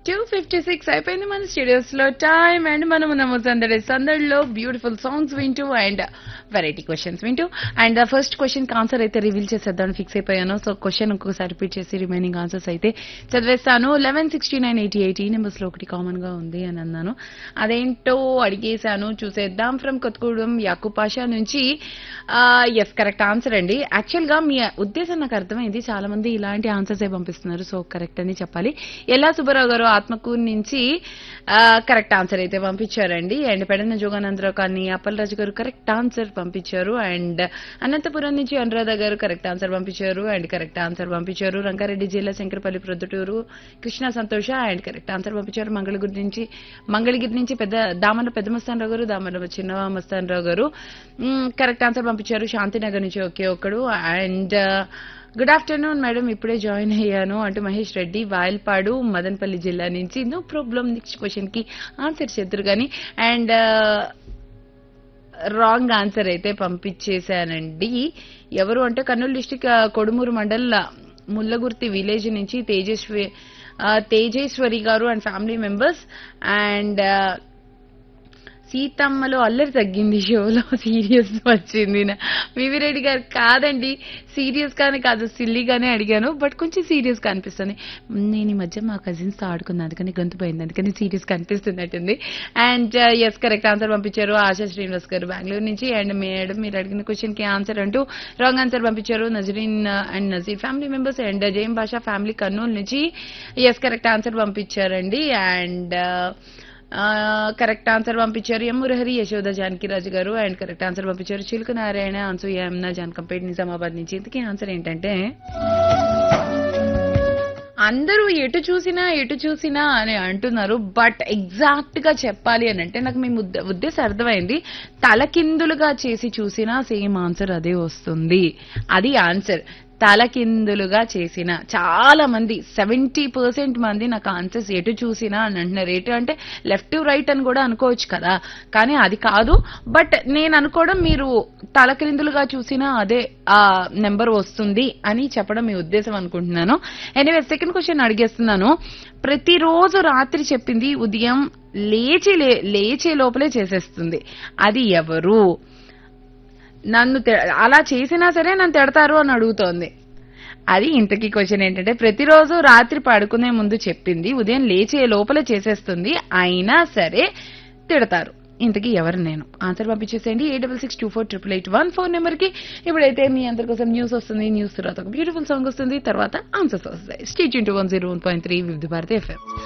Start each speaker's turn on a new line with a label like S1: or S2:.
S1: two fifty six అయిపోయింది మన studios లో టైం అండ్ మనం ఉన్నాము సందడి సందడిలో బ్యూటిఫుల్ సాంగ్స్ వింటూ అండ్ వెరైటీ క్వశ్చన్స్ వింటూ అండ్ ఫస్ట్ క్వశ్చన్ ఆన్సర్ అయితే రివీల్ చేసేద్దాం ఫిక్స్ అయిపోయాను సో క్వశ్చన్ ఇంకొకసారి రిపీట్ చేసి రిమైనింగ్ ఆన్సర్స్ అయితే చదివేస్తాను eleven sixty nine eighty eight ఈ నెంబర్స్ లో ఒకటి కామన్ గా ఉంది అని అన్నాను అదేంటో అడిగేశాను చూసేద్దాం ఫ్రమ్ కొత్తగూడెం యాకూ పాషా నుంచి ఎస్ కరెక్ట్ ఆన్సర్ అండి యాక్చువల్ గా మీ ఉద్దేశం నాకు అర్థమైంది చాలా మంది ఇలాంటి ఆన్సర్స్ ఏ పంపిస్తున్నారు సో కరెక్ట్ అని చెప్పాలి ఎలా సుబ్బారావు గారు ఆత్మకూరు నుంచి కరెక్ట్ ఆన్సర్ అయితే పంపించారండి అండ్ పెడన జోగానందరావు కానీ అప్పలరాజు గారు కరెక్ట్ ఆన్సర్ పంపించారు అండ్ అనంతపురం నుంచి అనురాధ గారు కరెక్ట్ ఆన్సర్ పంపించారు అండ్ కరెక్ట్ ఆన్సర్ పంపించారు రంగారెడ్డి జిల్లా శంకరపల్లి ప్రొద్దుటూరు కృష్ణ సంతోష అండ్ కరెక్ట్ ఆన్సర్ పంపించారు మంగళగిరి నుంచి మంగళగిరి నుంచి పెద్ద దామన పెద్ద మస్తానరావు గారు దామన చిన్న మస్తానరావు గారు కరెక్ట్ ఆన్సర్ పంపించారు శాంతినగర్ నుంచి ఒకే ఒక్కడు అండ్ గుడ్ ఆఫ్టర్నూన్ మేడం ఇప్పుడే జాయిన్ అయ్యాను అంటూ మహేష్ రెడ్డి వాయల్పాడు మదనపల్లి జిల్లా నుంచి నో ప్రాబ్లం నెక్స్ట్ క్వశ్చన్ కి ఆన్సర్ చేద్దరు కానీ అండ్ రాంగ్ ఆన్సర్ అయితే పంపించేశానండి ఎవరు అంటే కర్నూలు డిస్టిక్ కొడుమూరు మండల్ ముల్లగుర్తి విలేజ్ నుంచి తేజస్వి ఆ, Tejeswari garu and family members and సీతమ్మలో అల్లరి తగ్గింది షోలో సీరియస్ వచ్చింది నా- వివి రెడ్డి గారు కాదండి సీరియస్ గానే కాదు సిల్లీగానే అడిగాను బట్ కొంచెం సీరియస్ గా అనిపిస్తుంది నేను ఈ మధ్య మా కజిన్స్ తో ఆడుకున్నాను అందుకని గొంతు పోయింది అందుకని సీరియస్ గా అనిపిస్తున్నట్టుంది అండ్ ఎస్ కరెక్ట్ ఆన్సర్ పంపించారు ఆశా శ్రీనివాస్ గారు బెంగళూరు నుంచి అండ్ మేడం మీరు అడిగిన క్వశ్చన్ కి ఆన్సర్ అంటూ రాంగ్ ఆన్సర్ పంపించారు Nazreen and Nazeer family members and Jayam Basha family Kurnool నుంచి ఎస్ కరెక్ట్ ఆన్సర్ పంపించారండి అండ్ కరెక్ట్ ఆన్సర్ పంపించారు ఎం మురహరి యశోద జానకిరాజు గారు అండ్ కరెక్ట్ ఆన్సర్ పంపించారు చిలుక నారాయణ అన్సూయ యమున జాన్కంపేట్ నిజామాబాద్ నుంచి ఇంతకీ ఆన్సర్ ఏంటంటే అందరూ ఎటు చూసినా ఎటు చూసినా అని అంటున్నారు బట్ ఎగ్జాక్ట్ గా చెప్పాలి అని అంటే నాకు మీ ముద్ద ఉద్దేశం అర్థమైంది తలకిందులుగా చేసి చూసినా సేమ్ ఆన్సర్ అదే వస్తుంది అది ఆన్సర్ తలకిందులుగా చేసిన చాలా మంది సెవెంటీ పర్సెంట్ మంది నాకు ఆన్సర్స్ ఎటు చూసినా అని అంటున్నారు ఎటు అంటే లెఫ్ట్ రైట్ అని కూడా అనుకోవచ్చు కదా కానీ అది కాదు బట్ నేను అనుకోవడం మీరు తలకిందులుగా చూసినా అదే ఆ నెంబర్ వస్తుంది అని చెప్పడం మీ ఉద్దేశం అనుకుంటున్నాను ఎనివే సెకండ్ క్వశ్చన్ అడిగేస్తున్నాను ప్రతిరోజు రాత్రి చెప్పింది ఉదయం లేచి లే- లేచే లోపలే చేసేస్తుంది అది ఎవరు నన్ను తె- అలా చేసినా సరే నన్ను తిడతారు అని అడుగుతోంది అది ఇంతకీ క్వశ్చన్ ఏంటంటే ప్రతిరోజు రాత్రి పడుకునే ముందు చెప్పింది ఉదయం లేచే లోపల చేసేస్తుంది అయినా సరే తిడతారు ఇంతకీ ఎవరు నేను ఆన్సర్ పంపించేసేయండి eight double six two four triple eight one four number కి ఇప్పుడైతే మీ అందరి కోసం న్యూస్ వస్తుంది న్యూస్ తర్వాత ఒక బ్యూటిఫుల్ సాంగ్ వస్తుంది తర్వాత ఆన్సర్స్ వస్తాయి stay tuned to one zero one point three Vividh Bharati FM